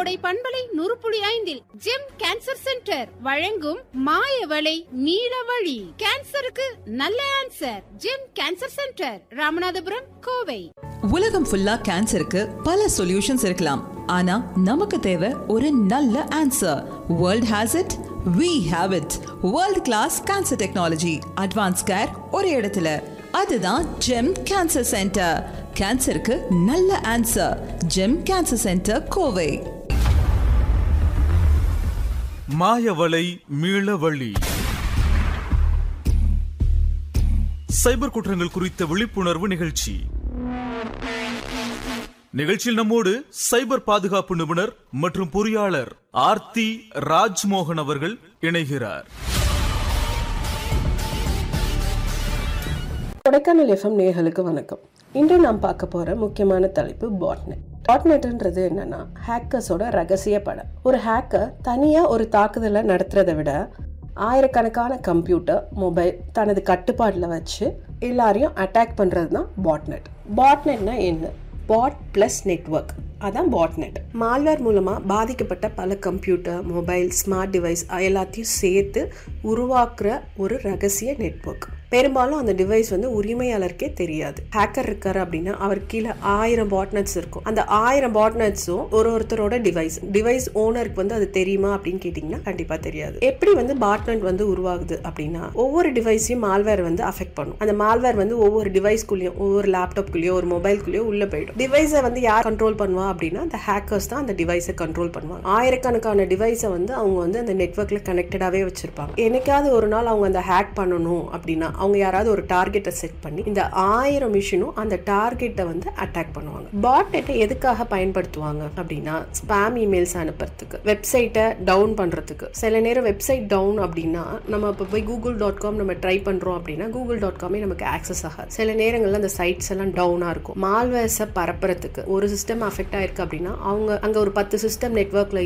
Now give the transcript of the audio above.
கோடை பண்பலை நூறுப்புள்ளி ஐந்தில் ஜெம் கேன்சர் சென்டர் வழங்கும் மாயவளை நீலவழி கேன்சருக்கு நல்ல answer Gem cancer centre Ramanathapuram Kovai உலகம் ஃபுல்லா கேன்சருக்கு பல சொல்யூஷன்ஸ் இருக்கலாம் ஆனா நமக்கு தேவை ஒரு நல்ல answer world has it we have it world class cancer technology advance care ஒரு இடத்துல அதுதான் ஜெம் கேன்சர் சென்டர் கேன்சருக்கு நல்ல answer Gem cancer centre Kovai மாயவலை மீளவழி சைபர் குற்றங்கள் குறித்த விழிப்புணர்வு நிகழ்ச்சி நிகழ்ச்சியில் நம்மோடு சைபர் பாதுகாப்பு நிபுணர் மற்றும் பொறியாளர் ஆர்த்தி ராஜ்மோகன் அவர்கள் இணைகிறார் கொடைக்கானல் எஃப்எம் நேயர்களுக்கு வணக்கம் இன்று நாம் பார்க்க போற முக்கியமான தலைப்பு பாட்நெட் பாட்நெட்ன்றது என்னன்னா ஹேக்கர்ஸோட ரகசிய படம் ஒரு ஹேக்கர் தனியா ஒரு தாக்குதலை நடத்துறதை விட ஆயிரக்கணக்கான கம்ப்யூட்டர் மொபைல் தனது கட்டுப்பாட்டில் வச்சு எல்லாரையும் அட்டாக் பண்ணுறது தான் பாட்நெட் பாட்நெட்னா என்ன பாட் ப்ளஸ் நெட்ஒர்க் அதான் பாட்நெட் மால்வேர் மூலமாக பாதிக்கப்பட்ட பல கம்ப்யூட்டர் மொபைல் ஸ்மார்ட் டிவைஸ் எல்லாத்தையும் சேர்த்து உருவாக்குற ஒரு ரகசிய நெட்ஒர்க் பெரும்பாலும் அந்த டிவைஸ் வந்து உரிமையாளருக்கே தெரியாது ஹேக்கர் இருக்காரு அப்படின்னா அவர் கீழே ஆயிரம் பாட்நெட்ஸ் இருக்கும் அந்த ஆயிரம் பாட்நெட்ஸும் ஒரு ஒருத்தரோட டிவைஸ் டிவைஸ் ஓனருக்கு வந்து அது தெரியுமா அப்படின்னு கேட்டிங்கன்னா கண்டிப்பாக தெரியாது எப்படி வந்து பாட்நெட் வந்து உருவாகுது அப்படின்னா ஒவ்வொரு டிவைஸையும் மால்வேர் வந்து அஃபெக்ட் பண்ணும் அந்த மால்வேர் வந்து ஒவ்வொரு டிவைஸ்குள்ளேயும் ஒவ்வொரு லேப்டாப்குள்ளேயோ ஒரு மொபைல்குள்ளேயோ உள்ள போயிடும் டிவைஸை வந்து யார் கண்ட்ரோல் பண்ணுவா அப்படின்னா அந்த ஹேக்கர்ஸ் தான் அந்த டிவைஸை கண்ட்ரோல் பண்ணுவாங்க ஆயிரக்கணக்கான டிவைஸை வந்து அவங்க வந்து அந்த நெட்ஒர்க்ல கனெக்டடாகவே வச்சிருப்பாங்க என்னைக்காவது ஒரு நாள் அவங்க அந்த ஹேக் பண்ணணும் அப்படின்னா அவங்க யாராவது ஒரு டார்கெட்டை செட் பண்ணி இந்த ஆயிரம் மிஷினும் அந்த டார்கெட்டை வந்து அட்டாக் பண்ணுவாங்க பாட் நெட்டை எதுக்காக பயன்படுத்துவாங்க அப்படின்னா ஸ்பாம் இமெயில்ஸ் அனுப்புறதுக்கு வெப்சைட்டை டவுன் பண்றதுக்கு சில நேரம் வெப்சைட் டவுன் அப்படின்னா நம்ம இப்போ போய் கூகுள் டாட் காம் நம்ம ட்ரை பண்றோம் அப்படின்னா கூகுள் டாட் காமே நமக்கு ஆக்சஸ் ஆகாது சில நேரங்கள்ல அந்த சைட்ஸ் எல்லாம் டவுனா இருக்கும் மால்வேர்ஸை பரப்புறதுக்கு ஒரு சிஸ்டம் அஃபெக்ட் ஆயிருக்கு அப்படின்னா அவங்க அங்க ஒரு பத்து சிஸ்டம் நெட்ஒர்க்ல